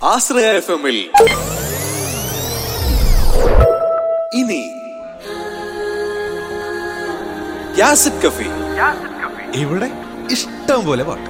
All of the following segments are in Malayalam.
ആശ്രയ എഫ് എമ്മിൽ ഇനി യാസിഡ് കഫി ഇവിടെ ഇഷ്ടം പോലെ പാട്ട്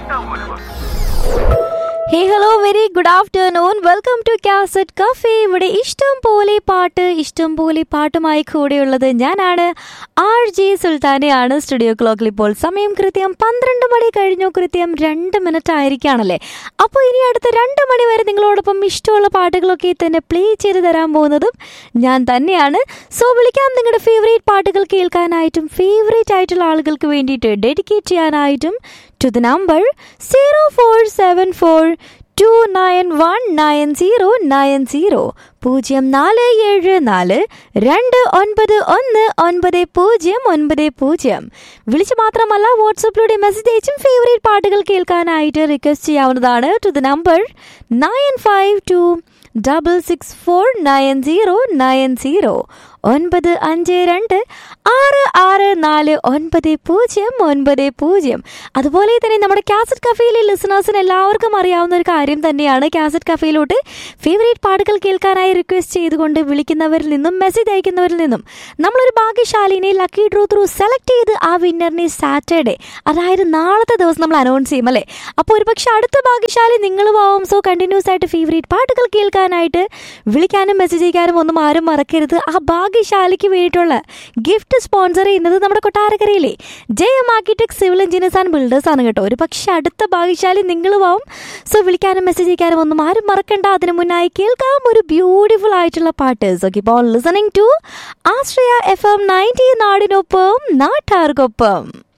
hey hello very good afternoon welcome to cassette cafe ഇവിടെ ഇഷ്ടം പോലെ പാട്ട് ഇഷ്ടം പോലെ പാട്ടുമായി കൂടെയുള്ളത് ഞാനാണ് ആർ ജെ സുൽത്താനയാണ് സ്റ്റുഡിയോ ക്ലോക്കിൽ ഇപ്പോൾ സമയം കൃത്യം പന്ത്രണ്ട് മണി കഴിഞ്ഞു കൃത്യം രണ്ട് മിനിറ്റ് ആയിരിക്കുകയാണല്ലേ അപ്പോൾ ഇനി അടുത്ത രണ്ട് മണി വരെ നിങ്ങളോടൊപ്പം ഇഷ്ടമുള്ള പാട്ടുകളൊക്കെ തന്നെ പ്ലേ ചെയ്ത് തരാൻ പോകുന്നതും ഞാൻ തന്നെയാണ് സോ വിളിക്കാം നിങ്ങളുടെ ഫേവറേറ്റ് പാട്ടുകൾ കേൾക്കാനായിട്ടും ഫേവറേറ്റ് ആയിട്ടുള്ള ആളുകൾക്ക് വേണ്ടിയിട്ട് ഡെഡിക്കേറ്റ് ചെയ്യാനായിട്ടും to the number zero four seven four two nine one nine zero nine zero പൂജ്യം നാല് ഏഴ് നാല് രണ്ട് ഒൻപത് ഒന്ന് ഒൻപത് പൂജ്യം ഒൻപത് പൂജ്യം വിളിച്ച് മാത്രമല്ല വാട്സപ്പിലൂടെ മെസ്സേജ് അയച്ചും ഫേവറേറ്റ് പാട്ടുകൾ കേൾക്കാനായിട്ട് റിക്വസ്റ്റ് ചെയ്യാവുന്നതാണ് to the number nine five two double six four nine zero nine zero ഒൻപത് അഞ്ച് രണ്ട് ആറ് ആറ് നാല് ഒൻപത് പൂജ്യം ഒൻപത് പൂജ്യം അതുപോലെ തന്നെ നമ്മുടെ കാസറ്റ് കഫേയിലെ ലിസണേഴ്സിന് എല്ലാവർക്കും അറിയാവുന്ന ഒരു കാര്യം തന്നെയാണ് കാസറ്റ് കഫേയിലോട്ട് ഫേവറേറ്റ് പാട്ടുകൾ കേൾക്കാനായി റിക്വസ്റ്റ് ചെയ്തുകൊണ്ട് വിളിക്കുന്നവരിൽ നിന്നും മെസ്സേജ് അയക്കുന്നവരിൽ നിന്നും നമ്മളൊരു ഭാഗ്യശാലിനെ ലക്കി ഡ്രോ ത്രൂ സെലക്ട് ചെയ്ത് ആ വിന്നറിനെ സാറ്റർഡേ അതായത് നാളത്തെ ദിവസം നമ്മൾ അനൗൺസ് ചെയ്യും അല്ലേ അപ്പോൾ ഒരുപക്ഷെ അടുത്ത ഭാഗ്യശാലി നിങ്ങളും ആവും സോ കണ്ടിന്യൂസ് ആയിട്ട് ഫേവറേറ്റ് പാട്ടുകൾ കേൾക്കാനായിട്ട് വിളിക്കാനും മെസ്സേജ് അയക്കാനും ഒന്നും ആരും മറക്കരുത് ആ ഭാഗ്യശാലിക്ക് വേണ്ടിയിട്ടുള്ള ഗിഫ്റ്റ് സ്പോൺസർ ചെയ്യുന്നത് നമ്മുടെ കൊട്ടാരക്കരയിലെ Jayam architect civil engineers and builders ആണ് കേട്ടോ ഒരു പക്ഷെ അടുത്ത ഭാഗ്യശാലി നിങ്ങളും ആവും സോ വിളിക്കാനും മെസ്സേജ് അയക്കാനും ഒന്നും ആരും മറക്കണ്ട അതിന് മുന്നായി കേൾക്കാം ഒരു ബ്യൂട്ടിഫുൾ ആയിട്ടുള്ള പാട്ട് ഓക്കെ ഇപ്പോൾ listening to Ashraya F M ninety നാടിനൊപ്പം നാട്ടാർക്കൊപ്പം